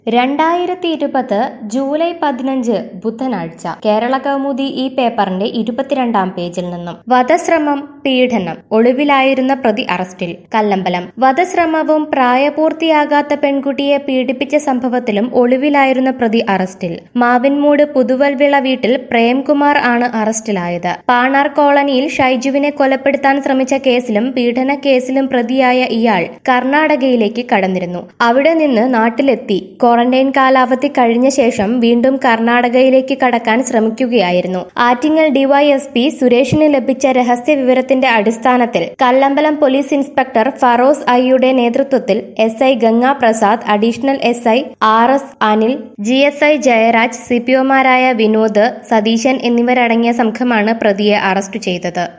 രണ്ടായിരത്തി ഇരുപത് ജൂലൈ പതിനഞ്ച് ബുധനാഴ്ച കേരള കൗമുദി ഈ പേപ്പറിന്റെ ഇരുപത്തിരണ്ടാം പേജിൽ നിന്നും വധശ്രമം പീഡനം ഒളിവിലായിരുന്ന പ്രതി അറസ്റ്റിൽ കല്ലമ്പലം വധശ്രമവും പ്രായപൂർത്തിയാകാത്ത പെൺകുട്ടിയെ പീഡിപ്പിച്ച സംഭവത്തിലും ഒളിവിലായിരുന്ന പ്രതി അറസ്റ്റിൽ മാവിൻമൂട് പുതുവൽവിള വീട്ടിൽ പ്രേംകുമാർ ആണ് അറസ്റ്റിലായത് പാണാർ കോളനിയിൽ ഷൈജുവിനെ കൊലപ്പെടുത്താൻ ശ്രമിച്ച കേസിലും പീഡന കേസിലും പ്രതിയായ ഇയാൾ കർണാടകയിലേക്ക് കടന്നിരുന്നു അവിടെ നിന്ന് നാട്ടിലെത്തി ക്വാറന്റൈൻ കാലാവധി കഴിഞ്ഞ ശേഷം വീണ്ടും കർണാടകയിലേക്ക് കടക്കാൻ ശ്രമിക്കുകയായിരുന്നു ആറ്റിങ്ങൽ ഡിവൈഎസ്പി സുരേഷിന് ലഭിച്ച രഹസ്യ വിവരത്തിന്റെ അടിസ്ഥാനത്തിൽ കല്ലമ്പലം പോലീസ് ഇൻസ്പെക്ടർ ഫറോസ് ഐയുടെ നേതൃത്വത്തിൽ S I Ganga Prasad additional S I R S Anil G S I Jayaraj സിപിഒമാരായ വിനോദ് സതീശൻ എന്നിവരടങ്ങിയ സംഘമാണ് പ്രതിയെ അറസ്റ്റ് ചെയ്തത്